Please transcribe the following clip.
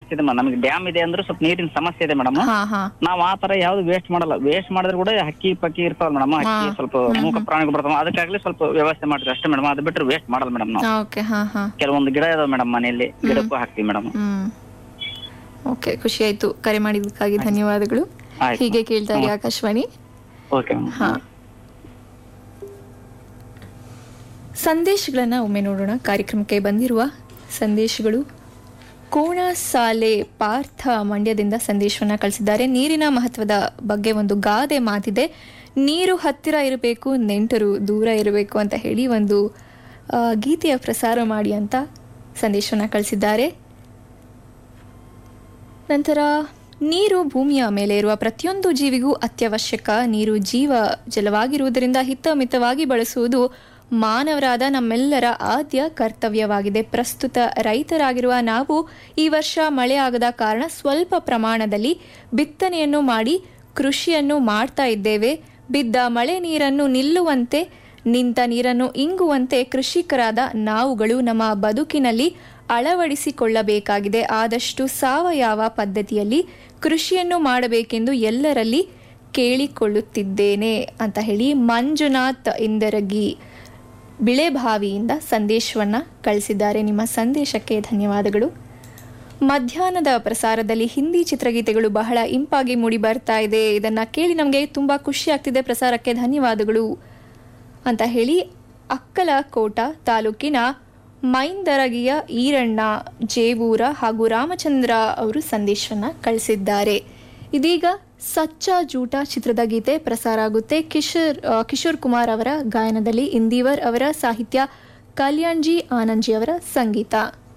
ಇದೆ ಮೇಡಮ್ ನಮಗೆ ಡ್ಯಾಮ್ ಇದೆ ಅಂದ್ರೆ ಸ್ವಲ್ಪ ನೀರಿನ ಸಮಸ್ಯೆ ಇದೆ ಮೇಡಮ್ ಹಾ ಹಾ ನಾವ್ ಆ ತರ ಯಾವ್ದು ವೇಸ್ಟ್ ಮಾಡಲ್ಲ ವೇಸ್ಟ್ ಮಾಡಿದ್ರೆ ಕೂಡ ಹಕ್ಕಿ ಪಕ್ಕಿ ಇರ್ತಾವ ಮೇಡಮ್ ಹಕ್ಕಿ ಸ್ವಲ್ಪ ಮೂಕ ಪ್ರಾಣಿಗಳು ಬರ್ತಾವ ಅದಕ್ಕಾಗ್ಲಿ ಸ್ವಲ್ಪ ವ್ಯವಸ್ಥೆ ಮಾಡ್ತೀವಿ ಅಷ್ಟೇ ಮೇಡಮ್ ಅದು ಬಿಟ್ರೆ ವೇಸ್ಟ್ ಮಾಡಲ್ಲ ಮೇಡಮ್ ನಾವು ಓಕೆ ಹಾ ಹಾ ಕೆಲವೊಂದು ಗಿಡ ಇದಾವೆ ಮೇಡಮ್ ಮನೆಯಲ್ಲಿ ಗಿಡಕ್ಕೂ ಹಾಕ್ತಿವಿ ಮೇಡಮ್ ಹ್ಮ್ ಓಕೆ ಖುಷಿ ಆಯ್ತು ಕರೆ ಮಾಡಿದ್ದಕ್ಕಾಗಿ ಧನ್ಯವಾದಗಳು ಆಯ್ತು. ಹೀಗೆ ಕೇಳ್ತಾ ಇರಿ ಆಕಾಶವಾಣಿ ಓಕೆ ಹಾ ಸಂದೇಶಗಳನ್ನ ಒಮ್ಮೆ ನೋಡೋಣ ಕಾರ್ಯಕ್ರಮಕ್ಕೆ ಬಂದಿರುವ ಸಂದೇಶಗಳು ಕೋಣ ಸಾಲೆ ಪಾರ್ಥ ಮಂಡ್ಯದಿಂದ ಸಂದೇಶವನ್ನ ಕಳಿಸಿದ್ದಾರೆ ನೀರಿನ ಮಹತ್ವದ ಬಗ್ಗೆ ಒಂದು ಗಾದೆ ಮಾತಿದೆ ನೀರು ಹತ್ತಿರ ಇರಬೇಕು ನೆಂಟರು ದೂರ ಇರಬೇಕು ಅಂತ ಹೇಳಿ ಒಂದು ಆ, ಗೀತೆಯ ಪ್ರಸಾರ ಮಾಡಿ ಅಂತ ಸಂದೇಶವನ್ನ ಕಳಿಸಿದ್ದಾರೆ ನಂತರ ನೀರು ಭೂಮಿಯ ಮೇಲೆ ಇರುವ ಪ್ರತಿಯೊಂದು ಜೀವಿಗೂ ಅತ್ಯವಶ್ಯಕ ನೀರು ಜೀವ ಜಲವಾಗಿರುವುದರಿಂದ ಹಿತಮಿತವಾಗಿ ಬಳಸುವುದು ಮಾನವರಾದ ನಮ್ಮೆಲ್ಲರ ಆದ್ಯ ಕರ್ತವ್ಯವಾಗಿದೆ ಪ್ರಸ್ತುತ ರೈತರಾಗಿರುವ ನಾವು ಈ ವರ್ಷ ಮಳೆ ಆಗದ ಕಾರಣ ಸ್ವಲ್ಪ ಪ್ರಮಾಣದಲ್ಲಿ ಬಿತ್ತನೆಯನ್ನು ಮಾಡಿ ಕೃಷಿಯನ್ನು ಮಾಡ್ತಾ ಇದ್ದೇವೆ ಬಿದ್ದ ಮಳೆ ನೀರನ್ನು ನಿಲ್ಲುವಂತೆ ನಿಂತ ನೀರನ್ನು ಇಂಗುವಂತೆ ಕೃಷಿಕರಾದ ನಾವುಗಳು ನಮ್ಮ ಬದುಕಿನಲ್ಲಿ ಅಳವಡಿಸಿಕೊಳ್ಳಬೇಕಾಗಿದೆ ಆದಷ್ಟು ಸಾವಯವ ಪದ್ಧತಿಯಲ್ಲಿ ಕೃಷಿಯನ್ನು ಮಾಡಬೇಕೆಂದು ಎಲ್ಲರಲ್ಲಿ ಕೇಳಿಕೊಳ್ಳುತ್ತಿದ್ದೇನೆ ಅಂತ ಹೇಳಿ ಮಂಜುನಾಥ್ ಇಂದರಗಿ ಬಿಳೆಬಾವಿಯಿಂದ ಸಂದೇಶವನ್ನ ಕಳಿಸಿದ್ದಾರೆ ನಿಮ್ಮ ಸಂದೇಶಕ್ಕೆ ಧನ್ಯವಾದಗಳು ಮಧ್ಯಾಹ್ನದ ಪ್ರಸಾರದಲ್ಲಿ ಹಿಂದಿ ಚಿತ್ರಗೀತೆಗಳು ಬಹಳ ಇಂಪಾಗಿ ಮೂಡಿ ಬರ್ತಾ ಇದೆ ಇದನ್ನ ಕೇಳಿ ನಮಗೆ ತುಂಬಾ ಖುಷಿ ಆಗ್ತಿದೆ ಪ್ರಸಾರಕ್ಕೆ ಧನ್ಯವಾದಗಳು ಅಂತ ಹೇಳಿ ಅಕ್ಕಲಕೋಟ ತಾಲೂಕಿನ ಮೈಂದರಗಿಯ ಈರಣ್ಣ ಜೇವೂರ ಹಾಗೂ ರಾಮಚಂದ್ರ ಅವರು ಸಂದೇಶವನ್ನ ಕಳಿಸಿದ್ದಾರೆ ಇದೀಗ ಸಚ್ಚಾ ಜೂಟ ಚಿತ್ರದ ಗೀತೆ ಪ್ರಸಾರ ಆಗುತ್ತೆ ಕಿಶೋರ್ ಆ, ಕಿಶೋರ್ ಕುಮಾರ್ ಅವರ ಗಾಯನದಲ್ಲಿ ಇಂದಿವರ್ ಅವರ ಸಾಹಿತ್ಯ ಕಲ್ಯಾಣ್ಜಿ ಆನಂದ್ಜಿ ಅವರ ಸಂಗೀತ